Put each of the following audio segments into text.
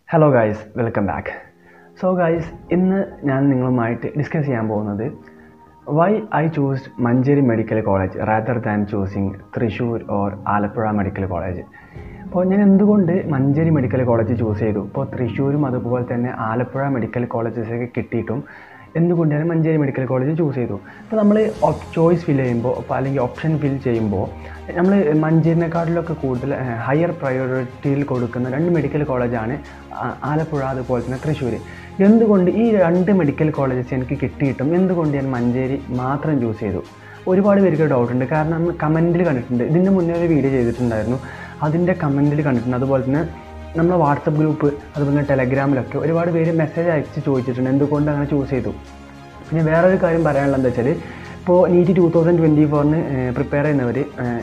hello guys welcome back so guys ഇന്ന് ഞാൻ നിങ്ങളുമായിട്ട് ഡിസ്കസ് ചെയ്യാൻ പോകുന്നത് why I choose Manjeri medical college rather than choosing Thrissur or Alappuzha medical college അപ്പോൾ ഞാൻ എന്തുകൊണ്ട് മഞ്ചേരി മെഡിക്കൽ കോളേജ് ചൂസ് ചെയ്തു ഇപ്പോൾ തൃശ്ശൂരും അതുപോലെ തന്നെ ആലപ്പുഴ മെഡിക്കൽ കോളേജസൊക്കെ കിട്ടിയിട്ടും എന്തുകൊണ്ട് ഞാൻ മഞ്ചേരി മെഡിക്കൽ കോളേജ് ചൂസ് ചെയ്തു ഇപ്പോൾ നമ്മൾ ചോയ്സ് ഫിൽ ചെയ്യുമ്പോൾ അപ്പോൾ അല്ലെങ്കിൽ ഓപ്ഷൻ ഫിൽ ചെയ്യുമ്പോൾ നമ്മൾ മഞ്ചേരിനെക്കാട്ടിലൊക്കെ കൂടുതൽ ഹയർ പ്രയോറിറ്റിയിൽ കൊടുക്കുന്ന രണ്ട് മെഡിക്കൽ കോളേജാണ് ആ- ആലപ്പുഴ അതുപോലെ തന്നെ തൃശ്ശൂർ എന്തുകൊണ്ട് ഈ രണ്ട് മെഡിക്കൽ കോളേജസ് എനിക്ക് കിട്ടിയിട്ടും എന്തുകൊണ്ട് ഞാൻ മഞ്ചേരി മാത്രം ചൂസ് ചെയ്തു ഒരുപാട് പേർക്ക് ഡൗട്ട് ഉണ്ട് കാരണം നമ്മൾ കമൻറ്റിൽ കണ്ടിട്ടുണ്ട് ഇതിൻ്റെ മുന്നേ ഒരു വീഡിയോ ചെയ്തിട്ടുണ്ടായിരുന്നു അതിൻ്റെ കമൻറ്റിൽ കണ്ടിട്ടുണ്ട് അതുപോലെ തന്നെ നമ്മളെ വാട്സപ്പ് ഗ്രൂപ്പ് അതുപോലെ തന്നെ ടെലഗ്രാമിലൊക്കെ ഒരുപാട് പേര് മെസ്സേജ് അയച്ച് ചോദിച്ചിട്ടുണ്ട് എന്തുകൊണ്ട് അങ്ങനെ ചൂസ് ചെയ്തു പിന്നെ വേറൊരു കാര്യം പറയാനുള്ളത് എന്താ വെച്ചാൽ ഇപ്പോൾ നീറ്റ് ടൂ തൗസൻഡ് ട്വൻറ്റി ഫോറിന് പ്രിപ്പയർ ചെയ്യുന്നവർ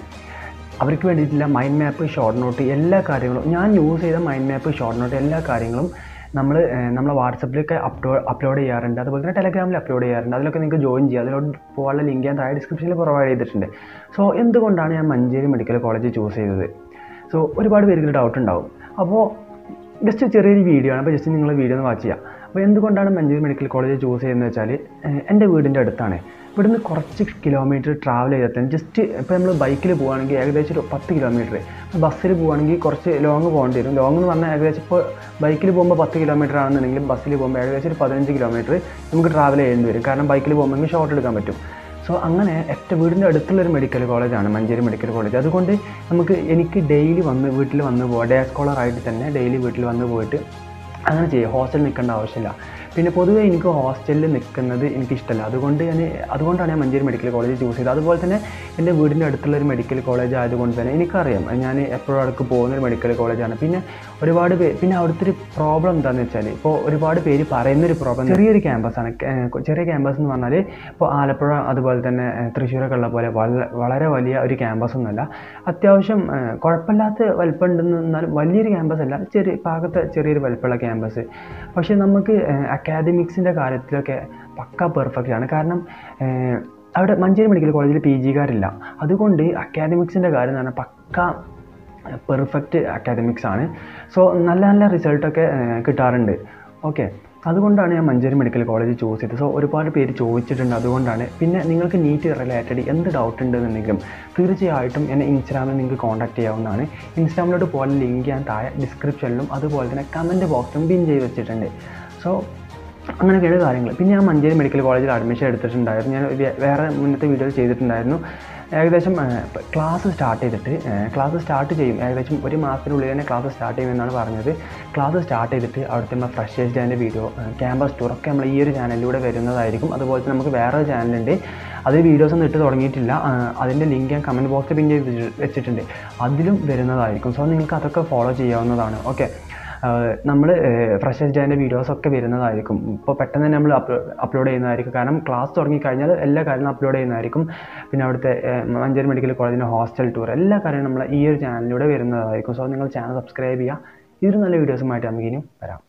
അവർക്ക് വേണ്ടിയിട്ടുള്ള മൈൻഡ് മാപ്പ് ഷോർട്ട് നോട്ട് എല്ലാ കാര്യങ്ങളും ഞാൻ യൂസ് ചെയ്ത മൈൻഡ് മാപ്പ് ഷോർട്ട് നോട്ട് എല്ലാ കാര്യങ്ങളും നമ്മൾ നമ്മളെ വാട്സപ്പിലൊക്കെ അപ്ലോഡ് അപ്ലോഡ് ചെയ്യാറുണ്ട് അതുപോലെ തന്നെ ടെലഗ്രാമിൽ അപ്ലോഡ് ചെയ്യാറുണ്ട് അതിലൊക്കെ നിങ്ങൾക്ക് ജോയിൻ ചെയ്യുക അതിലോട്ട് പോകാനുള്ള ലിങ്ക് ഞാൻ താഴെ ഡിസ്ക്രിപ്ഷനിൽ പ്രൊവൈഡ് ചെയ്തിട്ടുണ്ട് സോ എന്തുകൊണ്ടാണ് ഞാൻ മഞ്ചേരി മെഡിക്കൽ കോളേജ് ചൂസ് ചെയ്തത് സോ ഒരുപാട് പേർക്ക് ഡൗട്ട് ഉണ്ടാവും അപ്പോൾ ജസ്റ്റ് ചെറിയൊരു വീഡിയോ ആണ് അപ്പോൾ ജസ്റ്റ് നിങ്ങൾ വീഡിയോ ഒന്ന് വാച്ച് ചെയ്യുക അപ്പോൾ എന്തുകൊണ്ടാണ് മഞ്ചേരി മെഡിക്കൽ കോളേജ് ചൂസ് ചെയ്യുന്നത് വെച്ചാൽ ഏഹ്, എൻ്റെ വീടിൻ്റെ അടുത്താണ് ഇവിടുന്ന് കുറച്ച് കിലോമീറ്റർ ട്രാവൽ ചെയ്തെത്താൻ ജസ്റ്റ് ഇപ്പോൾ നമ്മൾ ബൈക്കിൽ പോവുകയാണെങ്കിൽ ഏകദേശം ഒരു പത്ത് കിലോമീറ്റർ ബസ്സിൽ പോവുകയാണെങ്കിൽ കുറച്ച് ലോങ് പോകേണ്ടി വരും ലോങ് എന്ന് പറഞ്ഞാൽ ഏകദേശം ഇപ്പോൾ ബൈക്കിൽ പോകുമ്പോൾ പത്ത് കിലോമീറ്റർ ആണെന്നുണ്ടെങ്കിൽ ബസ്സിൽ പോകുമ്പോൾ ഏകദേശം ഒരു പതിനഞ്ച് കിലോമീറ്റർ നമുക്ക് ട്രാവൽ ചെയ്യേണ്ടി വരും കാരണം ബൈക്കിൽ പോകുമ്പോൾ ഷോർട്ട് എടുക്കാൻ പറ്റും സോ അങ്ങനെ ഒറ്റ വീടിൻ്റെ അടുത്തുള്ളൊരു മെഡിക്കൽ കോളേജാണ് മഞ്ചേരി മെഡിക്കൽ കോളേജ് അതുകൊണ്ട് നമുക്ക് എനിക്ക് ഡെയിലി വന്ന് വീട്ടിൽ വന്ന് പോകാം ഡേ സ്കോളറായിട്ട് തന്നെ ഡെയിലി വീട്ടിൽ വന്ന് പോയിട്ട് അങ്ങനെ ചെയ്യാം ഹോസ്റ്റലിൽ നിൽക്കേണ്ട ആവശ്യമില്ല പിന്നെ പൊതുവേ എനിക്ക് ഹോസ്റ്റലിൽ നിൽക്കുന്നത് എനിക്കിഷ്ടമല്ല അതുകൊണ്ട് ഞാൻ അതുകൊണ്ടാണ് ഞാൻ മഞ്ചേരി മെഡിക്കൽ കോളേജ് ചൂസ് ചെയ്തത് അതുപോലെ തന്നെ എൻ്റെ വീടിൻ്റെ അടുത്തുള്ള ഒരു മെഡിക്കൽ കോളേജ് ആയതുകൊണ്ട് തന്നെ എനിക്കറിയാം ഞാൻ എപ്പോഴും അടുക്ക് പോകുന്ന ഒരു മെഡിക്കൽ കോളേജാണ് പിന്നെ ഒരുപാട് പേര് പിന്നെ അവിടുത്തെ ഒരു പ്രോബ്ലം എന്താണെന്ന് വെച്ചാൽ ഇപ്പോൾ ഒരുപാട് പേര് പറയുന്നൊരു പ്രോബ്ലം ചെറിയൊരു ക്യാമ്പസാണ് ചെറിയ ക്യാമ്പസ് എന്ന് പറഞ്ഞാൽ ഇപ്പോൾ ആലപ്പുഴ അതുപോലെ തന്നെ ഏഹ്, തൃശ്ശൂരൊക്കെ ഉള്ള പോലെ വള- വളരെ വലിയ ഒരു ക്യാമ്പസ് ഒന്നുമല്ല അത്യാവശ്യം ഏഹ്, കുഴപ്പമില്ലാത്ത വലിപ്പം ഉണ്ടെന്ന് എന്നാലും വലിയൊരു ക്യാമ്പസ് അല്ല ചെറിയ പാകത്തെ ചെറിയൊരു വലിപ്പമുള്ള ക്യാമ്പസ് പക്ഷേ നമുക്ക് അക്കാദമിക്സിൻ്റെ കാര്യത്തിലൊക്കെ പക്ക പെർഫെക്റ്റ് ആണ് കാരണം ഏഹ്, അവിടെ മഞ്ചേരി മെഡിക്കൽ കോളേജിൽ പി ജിക്കാരില്ല അതുകൊണ്ട് അക്കാദമിക്സിൻ്റെ കാര്യം എന്ന് പറഞ്ഞാൽ പക്ക പെർഫെക്റ്റ് അക്കാദമിക്സ് ആണ് സോ നല്ല നല്ല റിസൾട്ടൊക്കെ കിട്ടാറുണ്ട് ഓക്കെ അതുകൊണ്ടാണ് ഞാൻ മഞ്ചേരി മെഡിക്കൽ കോളേജ് ചൂസ് ചെയ്തത് സോ ഒരുപാട് പേര് ചോദിച്ചിട്ടുണ്ട് അതുകൊണ്ടാണ് പിന്നെ നിങ്ങൾക്ക് നീറ്റ് റിലേറ്റഡ് എന്ത് ഡൗട്ട് ഉണ്ടെന്നുണ്ടെങ്കിലും തീർച്ചയായിട്ടും എന്നെ ഇൻസ്റ്റാഗ്രാമിൽ നിങ്ങൾക്ക് കോൺടാക്ട് ചെയ്യാവുന്നതാണ് ഇൻസ്റ്റാഗ്രാമിലോട്ട് പോലെ ലിങ്ക് ഞാൻ താഴെ ഡിസ്ക്രിപ്ഷനിലും അതുപോലെ തന്നെ കമൻറ്റ് ബോക്സിലും പിൻ ചെയ്ത് വെച്ചിട്ടുണ്ട് സോ അങ്ങനെയൊക്കെയാണ് കാര്യങ്ങൾ പിന്നെ ഞാൻ മഞ്ചേരി മെഡിക്കൽ കോളേജിൽ അഡ്മിഷൻ എടുത്തിട്ടുണ്ടായിരുന്നു ഞാൻ വേ- വേറെ മുന്നത്തെ വീഡിയോയിൽ ചെയ്തിട്ടുണ്ടായിരുന്നു ഏകദേശം ക്ലാസ് സ്റ്റാർട്ട് ചെയ്തിട്ട് ക്ലാസ് സ്റ്റാർട്ട് ചെയ്യും ഏകദേശം ഒരു മാസത്തിനുള്ളിൽ തന്നെ ക്ലാസ് സ്റ്റാർട്ട് ചെയ്യുമെന്നാണ് പറഞ്ഞത് ക്ലാസ് സ്റ്റാർട്ട് ചെയ്തിട്ട് അവിടുത്തെ നമ്മൾ ഫ്രഷേഴ്സ് ഡേൻ്റെ വീഡിയോ ക്യാമ്പസ് ടൂർ ഒക്കെ നമ്മൾ ഈ ഒരു ചാനലിലൂടെ വരുന്നതായിരിക്കും അതുപോലെ തന്നെ നമുക്ക് വേറൊരു ചാനലുണ്ട് അതിൽ വീഡിയോസ് ഒന്നും ഇട്ട് തുടങ്ങിയിട്ടില്ല ആ, അതിൻ്റെ ലിങ്ക് ഞാൻ കമൻറ്റ് ബോക്സിൽ പിൻ ചെയ്ത് വെച്ചിട്ടുണ്ട് അതിലും വരുന്നതായിരിക്കും സോ നിങ്ങൾക്ക് അതൊക്കെ ഫോളോ ചെയ്യാവുന്നതാണ് ഓക്കെ നമ്മൾ ഫ്രഷേഴ്സ് ഡേൻ്റെ വീഡിയോസൊക്കെ വരുന്നതായിരിക്കും ഇപ്പോൾ പെട്ടെന്ന് തന്നെ നമ്മൾ അപ്ലോഡ് ചെയ്യുന്നതായിരിക്കും കാരണം ക്ലാസ് തുടങ്ങിക്കഴിഞ്ഞാൽ എല്ലാ കാര്യങ്ങളും അപ്ലോഡ് ചെയ്യുന്നതായിരിക്കും പിന്നെ അവിടുത്തെ ഏഹ്, മഞ്ചേരി മെഡിക്കൽ കോളേജിൻ്റെ ഹോസ്റ്റൽ ടൂർ എല്ലാ കാര്യങ്ങളും നമ്മൾ ഈ ഒരു ചാനലിലൂടെ വരുന്നതായിരിക്കും സോ നിങ്ങൾ ചാനൽ സബ്സ്ക്രൈബ് ചെയ്യുക ഇതൊരു നല്ല വീഡിയോസുമായിട്ട് നമുക്ക് ഇനിയും വരാം